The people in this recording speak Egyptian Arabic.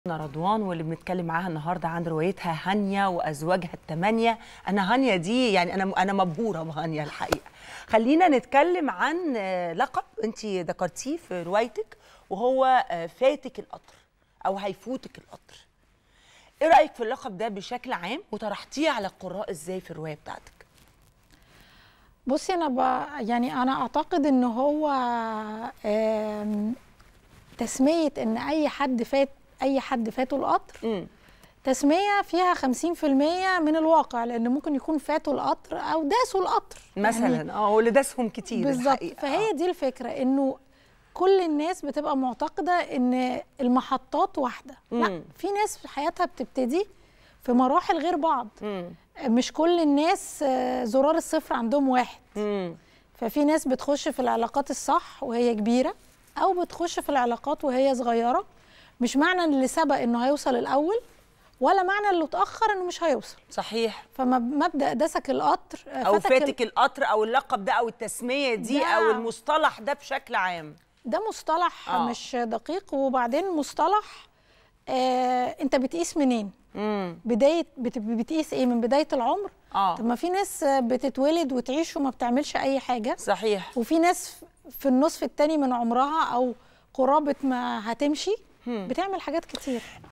رضوان واللي بنتكلم معاها النهارده عن روايتها هانيا وازواجها الثمانيه انا هانيا دي يعني انا انا مبهوره بهانيا الحقيقه خلينا نتكلم عن آه، لقب انت ذكرتيه في روايتك وهو آه، فاتك القطر او هيفوتك القطر ايه رايك في اللقب ده بشكل عام وطرحتيه على القراء ازاي في الروايه بتاعتك بصي انا ب... يعني انا اعتقد ان هو آم، تسميه ان اي حد فات اي حد فاته القطر امم تسميه فيها 50% من الواقع لان ممكن يكون فاتوا القطر او داسوا القطر مثلا اه هو اللي داسهم كتير بالظبط الحقيقة. فهي آه. دي الفكره انه كل الناس بتبقى معتقده ان المحطات واحده لا مم. في ناس في حياتها بتبتدي في مراحل غير بعض مم. مش كل الناس آه، زرار الصفر عندهم واحد مم. ففي ناس بتخش في العلاقات الصح وهي كبيرة أو بتخش في العلاقات وهي صغيرة مش معنى ان اللي سبق انه هيوصل الأول ولا معنى اللي اتأخر انه مش هيوصل صحيح فمبدأ دسك القطر آه، او فتك ال- فاتك القطر او اللقب ده او التسميه دي ده- او المصطلح ده بشكل عام ده مصطلح آه. مش دقيق وبعدين مصطلح آه انت بتقيس منين امم بداية بت- بتقيس ايه من بداية العمر اه طب ما في ناس آه، بتتولد وتعيش وما بتعملش اي حاجة صحيح وفي ناس في النصف التاني من عمرها او قرابه ما هتمشي بتعمل حاجات كتير